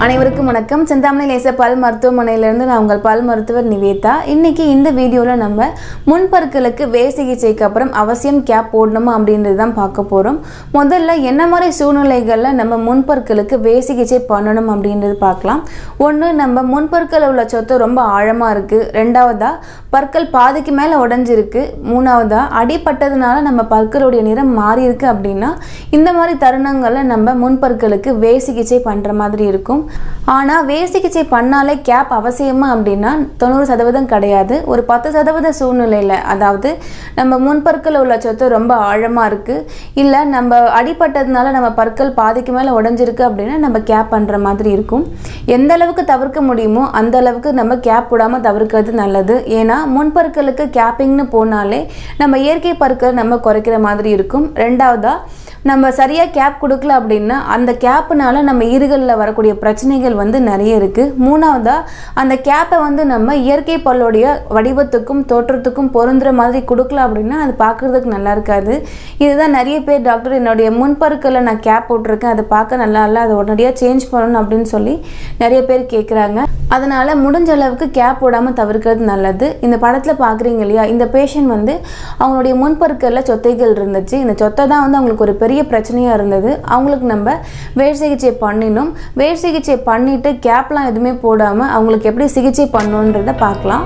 அனைவருக்கும் வணக்கம் செந்தாமணி லேச பல் மருத்துவமனையிலிருந்து நான் உங்கள் பல் மருத்துவர் நிவேதா இன்னைக்கு இந்த வீடியோவில் நம்ம முன்பற்களுக்கு வே சிகிச்சைக்கு அப்புறம் அவசியம் கேப் போடணுமா அப்படின்றது தான் பார்க்க போகிறோம் முதல்ல என்ன மாதிரி சூழ்நிலைகளில் நம்ம முன்பற்களுக்கு வே சிகிச்சை பண்ணணும் அப்படின்றது பார்க்கலாம் ஒன்று நம்ம முன்பற்கள் உள்ள சொத்து ரொம்ப ஆழமாக இருக்குது ரெண்டாவதா பற்கள் பாதிக்கு மேலே உடஞ்சிருக்கு மூணாவதா அடிபட்டதுனால நம்ம பற்களுடைய நிறம் மாறி இருக்கு அப்படின்னா இந்த மாதிரி தருணங்களில் நம்ம முன்பற்களுக்கு வே சிகிச்சை பண்ணுற மாதிரி இருக்கும் ஆனால் வே சிகிச்சை பண்ணாலே கேப் அவசியமா அப்படின்னா தொண்ணூறு சதவீதம் கிடையாது ஒரு பத்து சதவீத சூழ்நிலையில் அதாவது நம்ம முன்பற்கள் உள்ள சொத்து ரொம்ப ஆழமாக இருக்குது இல்லை நம்ம அடிபட்டதுனால நம்ம பற்கள் பாதிக்கு மேலே உடஞ்சிருக்கு அப்படின்னா நம்ம கேப் பண்ணுற மாதிரி இருக்கும் எந்த அளவுக்கு தவிர்க்க முடியுமோ அந்த அளவுக்கு நம்ம கேப் விடாமல் தவிர்க்கிறது நல்லது ஏன்னா முன்பற்களுக்கு கேப்பிங்னு போனாலே நம்ம இயற்கை பற்கள் நம்ம குறைக்கிற மாதிரி இருக்கும் ரெண்டாவதா நம்ம சரியாக கேப் கொடுக்கல அப்படின்னா அந்த கேப்புனால நம்ம ஈறுகளில் வரக்கூடிய பிரச்சனைகள் வந்து நிறைய இருக்குது மூணாவதாக அந்த கேப்பை வந்து நம்ம இயற்கை பல்லுடைய வடிவத்துக்கும் தோற்றத்துக்கும் பொருந்துற மாதிரி கொடுக்கல அப்படின்னா அது பார்க்குறதுக்கு நல்லா இருக்காது இதுதான் நிறைய பேர் டாக்டர் என்னுடைய முன்பற்களை நான் கேப் போட்டிருக்கேன் அதை பார்க்க நல்லா இல்லை அதை உடனடியாக சேஞ்ச் பண்ணணும் அப்படின்னு சொல்லி நிறைய பேர் கேட்குறாங்க அதனால் முடிஞ்ச அளவுக்கு கேப் போடாமல் தவிர்க்கிறது நல்லது இந்த படத்தில் பார்க்குறீங்க இல்லையா இந்த பேஷண்ட் வந்து அவங்களுடைய முன்பற்களில் சொத்தைகள் இருந்துச்சு இந்த சொத்தை தான் வந்து அவங்களுக்கு ஒரு பெரிய பிரச்சனையாக இருந்தது அவங்களுக்கு நம்ம வேர் சிகிச்சை பண்ணினோம் வேர் சிகிச்சை பண்ணிவிட்டு கேப்லாம் எதுவுமே போடாமல் அவங்களுக்கு எப்படி சிகிச்சை பண்ணணுன்றதை பார்க்கலாம்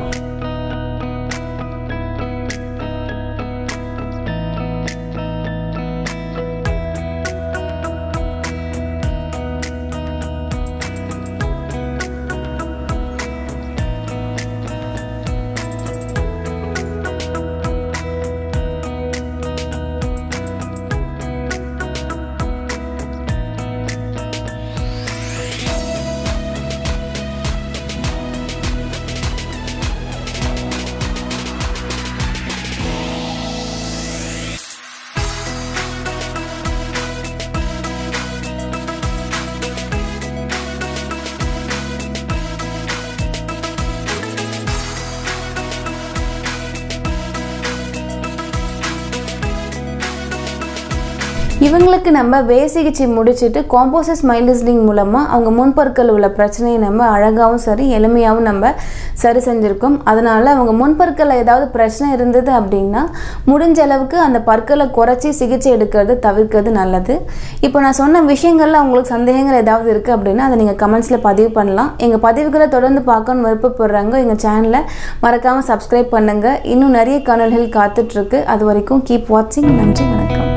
இவங்களுக்கு நம்ம வே சிகிச்சை முடிச்சுட்டு காம்போசிஸ் மைலிஸ்டிங் மூலமாக அவங்க முன்பற்கள் உள்ள பிரச்சனையை நம்ம அழகாகவும் சரி எளிமையாகவும் நம்ம சரி செஞ்சுருக்கோம் அதனால் அவங்க முன்பற்களில் ஏதாவது பிரச்சனை இருந்தது அப்படின்னா முடிஞ்ச அளவுக்கு அந்த பற்களை குறைச்சி சிகிச்சை எடுக்கிறது தவிர்க்கிறது நல்லது இப்போ நான் சொன்ன விஷயங்கள்ல உங்களுக்கு சந்தேகங்கள் ஏதாவது இருக்குது அப்படின்னா அதை நீங்கள் கமெண்ட்ஸில் பதிவு பண்ணலாம் எங்கள் பதிவுகளை தொடர்ந்து பார்க்கணும்னு விருப்பப்படுறாங்க எங்கள் சேனலை மறக்காமல் சப்ஸ்கிரைப் பண்ணுங்கள் இன்னும் நிறைய காணொலிகள் காத்துட்ருக்கு அது வரைக்கும் கீப் வாட்சிங் நன்றி வணக்கம்